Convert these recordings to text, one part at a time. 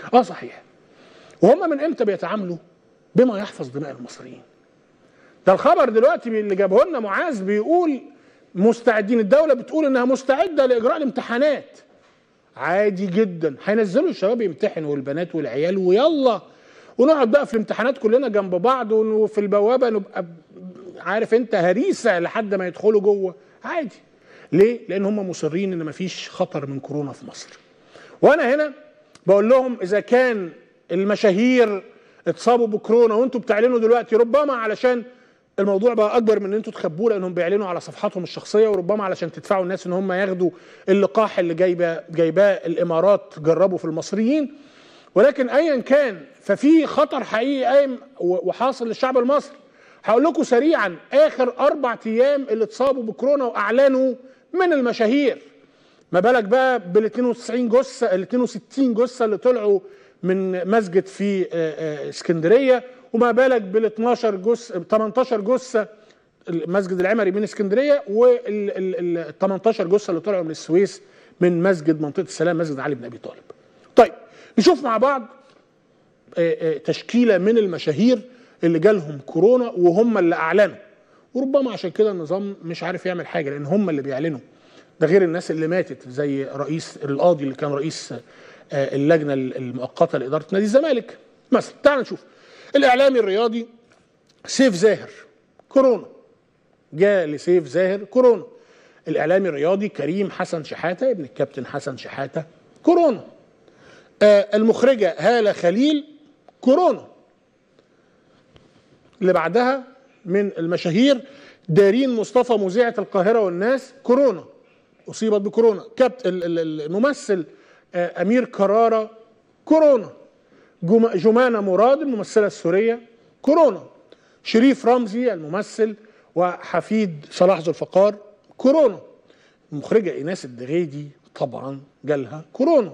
اه صحيح وهم من امتى بيتعاملوا بما يحفظ دماء المصريين ده الخبر دلوقتي اللي جابه لنا معاذ بيقول مستعدين الدوله بتقول انها مستعده لاجراء الامتحانات عادي جدا هينزلوا الشباب يمتحنوا والبنات والعيال ويلا ونقعد بقى في الامتحانات كلنا جنب بعض وفي البوابه نبقى عارف انت هريسه لحد ما يدخلوا جوه عادي ليه؟ لان هم مصرين ان مفيش خطر من كورونا في مصر. وانا هنا بقول لهم اذا كان المشاهير اتصابوا بكورونا وانتم بتعلنوا دلوقتي ربما علشان الموضوع بقى اكبر من ان انتوا تخبوه لانهم بيعلنوا على صفحاتهم الشخصيه وربما علشان تدفعوا الناس ان هم ياخدوا اللقاح اللي جايبه جايباه الامارات جربوا في المصريين ولكن ايا كان ففي خطر حقيقي قايم وحاصل للشعب المصري هقول لكم سريعا اخر اربع ايام اللي اتصابوا بكورونا واعلنوا من المشاهير ما بالك بقى بال 92 جثه ال 62 جثه اللي طلعوا من مسجد في اسكندريه وما بالك بال 12 جثه 18 جثه المسجد العمري من اسكندريه وال 18 جثه اللي طلعوا من السويس من مسجد منطقه السلام مسجد علي بن ابي طالب. طيب نشوف مع بعض تشكيله من المشاهير اللي جالهم كورونا وهم اللي اعلنوا وربما عشان كده النظام مش عارف يعمل حاجه لان هم اللي بيعلنوا ده غير الناس اللي ماتت زي رئيس القاضي اللي كان رئيس اللجنه المؤقته لاداره نادي الزمالك مثلا تعال نشوف الاعلامي الرياضي سيف زاهر كورونا جاء لسيف زاهر كورونا الاعلامي الرياضي كريم حسن شحاته ابن الكابتن حسن شحاته كورونا آه المخرجه هاله خليل كورونا اللي بعدها من المشاهير دارين مصطفى مذيعه القاهره والناس كورونا اصيبت بكورونا كابت الممثل آه امير كراره كورونا جمانه مراد الممثله السوريه كورونا شريف رمزي الممثل وحفيد صلاح ذو الفقار كورونا المخرجه ايناس الدغيدي طبعا جالها كورونا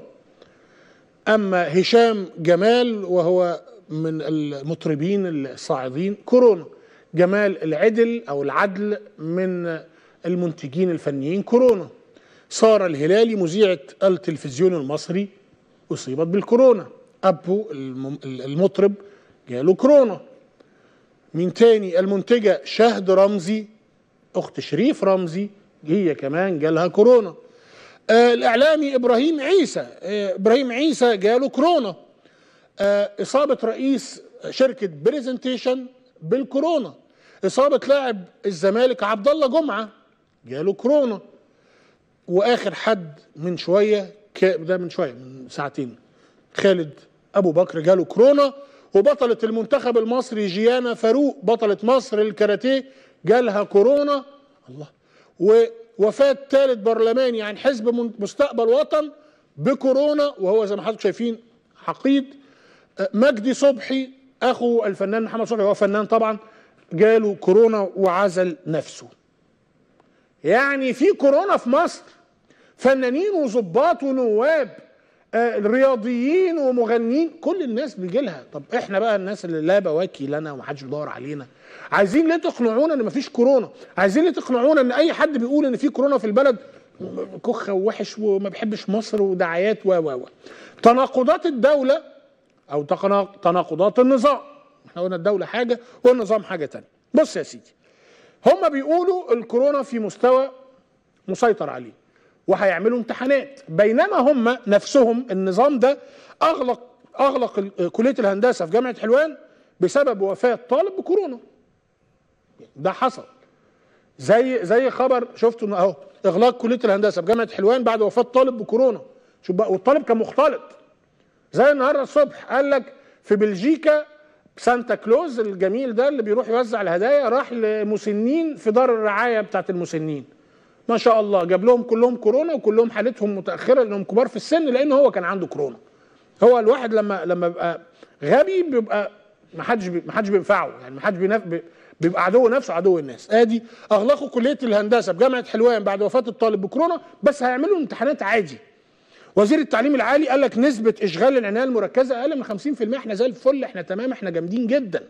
اما هشام جمال وهو من المطربين الصاعدين كورونا جمال العدل او العدل من المنتجين الفنيين كورونا ساره الهلالي مذيعه التلفزيون المصري اصيبت بالكورونا ابو المطرب جاله كورونا مين تاني المنتجه شهد رمزي اخت شريف رمزي هي كمان جالها كورونا آه الاعلامي ابراهيم عيسى آه ابراهيم عيسى جاله كورونا آه اصابه رئيس شركه بريزنتيشن بالكورونا اصابه لاعب الزمالك عبد الله جمعه جاله كورونا واخر حد من شويه ده من شويه من ساعتين خالد ابو بكر جاله كورونا وبطله المنتخب المصري جيانا فاروق بطله مصر للكاراتيه جالها كورونا الله ووفاه ثالث برلماني عن حزب مستقبل وطن بكورونا وهو زي ما حضرتك شايفين حقيد مجدي صبحي اخو الفنان محمد صبحي هو فنان طبعا جاله كورونا وعزل نفسه يعني في كورونا في مصر فنانين وظباط ونواب آه رياضيين ومغنيين كل الناس بيجي لها طب احنا بقى الناس اللي لا بواكي لنا ومحدش بيدور علينا عايزين ليه تقنعونا ان مفيش كورونا عايزين ليه تقنعونا ان اي حد بيقول ان في كورونا في البلد كخه ووحش وما بيحبش مصر ودعايات و و تناقضات الدوله او تناقضات النظام احنا قلنا الدوله حاجه والنظام حاجه تانية بص يا سيدي هم بيقولوا الكورونا في مستوى مسيطر عليه وهيعملوا امتحانات بينما هم نفسهم النظام ده اغلق اغلق كليه الهندسه في جامعه حلوان بسبب وفاه طالب بكورونا ده حصل زي زي خبر شفتوا اهو اغلاق كليه الهندسه في جامعه حلوان بعد وفاه طالب بكورونا شوف بقى والطالب كان مختلط زي النهارده الصبح قال لك في بلجيكا سانتا كلوز الجميل ده اللي بيروح يوزع الهدايا راح لمسنين في دار الرعايه بتاعت المسنين ما شاء الله جاب لهم كلهم كورونا وكلهم حالتهم متاخره لانهم كبار في السن لان هو كان عنده كورونا هو الواحد لما لما بيبقى غبي بيبقى ما حدش ما حدش بينفعه يعني ما حدش بيبقى عدو نفسه عدو الناس ادي اغلقوا كليه الهندسه بجامعه حلوان بعد وفاه الطالب بكورونا بس هيعملوا امتحانات عادي وزير التعليم العالي قال لك نسبه اشغال العنايه المركزه اقل من 50% احنا زي الفل احنا تمام احنا جامدين جدا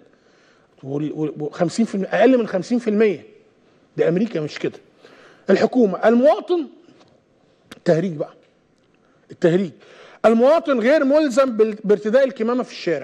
و50% اقل من 50% ده امريكا مش كده الحكومه المواطن تهريج بقى التهريج المواطن غير ملزم بال- بارتداء الكمامه في الشارع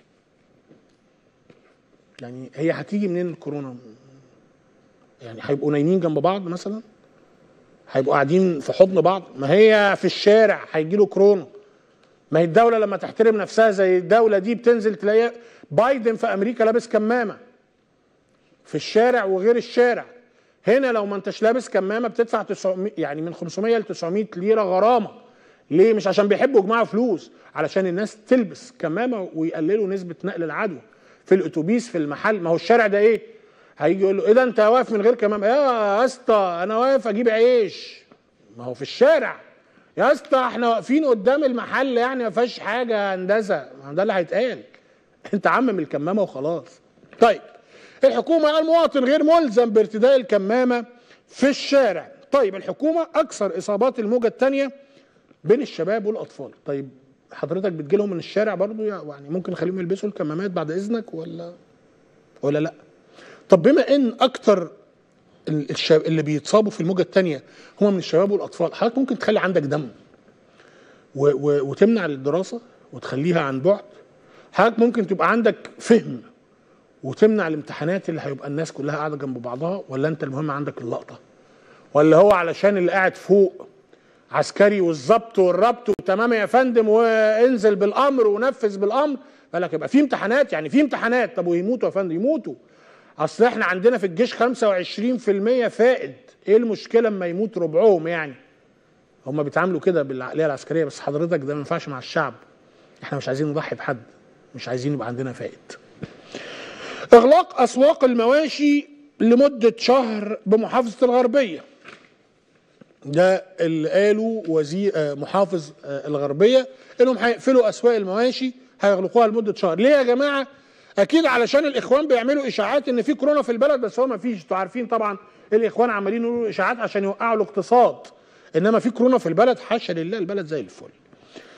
يعني هي هتيجي منين الكورونا يعني هيبقوا نايمين جنب بعض مثلا هيبقوا قاعدين في حضن بعض ما هي في الشارع هيجي له كورونا ما هي الدوله لما تحترم نفسها زي الدوله دي بتنزل تلاقي بايدن في امريكا لابس كمامه في الشارع وغير الشارع هنا لو ما انتش لابس كمامه بتدفع 900 يعني من 500 ل 900 ليره غرامه ليه مش عشان بيحبوا يجمعوا فلوس علشان الناس تلبس كمامه ويقللوا نسبه نقل العدوى في الاتوبيس في المحل ما هو الشارع ده ايه هيجي يقول له ايه ده انت واقف من غير كمامه يا اسطى انا واقف اجيب عيش ما هو في الشارع يا اسطى احنا واقفين قدام المحل يعني ما فيهاش حاجه هندسه ما هو ده اللي هيتقال انت عمم الكمامه وخلاص طيب الحكومه المواطن غير ملزم بارتداء الكمامه في الشارع طيب الحكومه اكثر اصابات الموجه الثانيه بين الشباب والاطفال طيب حضرتك بتجي لهم من الشارع برضو يعني ممكن نخليهم يلبسوا الكمامات بعد اذنك ولا ولا لا طب بما ان اكتر ال- الشباب اللي بيتصابوا في الموجه الثانيه هم من الشباب والاطفال حضرتك ممكن تخلي عندك دم و و وتمنع الدراسه وتخليها عن بعد حضرتك ممكن تبقى عندك فهم وتمنع الامتحانات اللي هيبقى الناس كلها قاعده جنب بعضها ولا انت المهم عندك اللقطه ولا هو علشان اللي قاعد فوق عسكري والظبط والربط وتمام يا فندم وانزل بالامر ونفذ بالامر قال لك يبقى في امتحانات يعني في امتحانات طب ويموتوا يا فندم يموتوا اصل احنا عندنا في الجيش 25% فائد ايه المشكله اما يموت ربعهم يعني هم بيتعاملوا كده بالعقليه العسكريه بس حضرتك ده ما ينفعش مع الشعب احنا مش عايزين نضحي بحد مش عايزين يبقى عندنا فائد اغلاق اسواق المواشي لمده شهر بمحافظه الغربيه ده اللي قاله وزير آه، محافظ آه، الغربيه انهم هيقفلوا اسواق المواشي هيغلقوها لمده شهر ليه يا جماعه اكيد علشان الاخوان بيعملوا اشاعات ان في كورونا في البلد بس هو ما فيش انتوا عارفين طبعا الاخوان عمالين يقولوا اشاعات عشان يوقعوا الاقتصاد انما في كورونا في البلد حاشا لله البلد زي الفل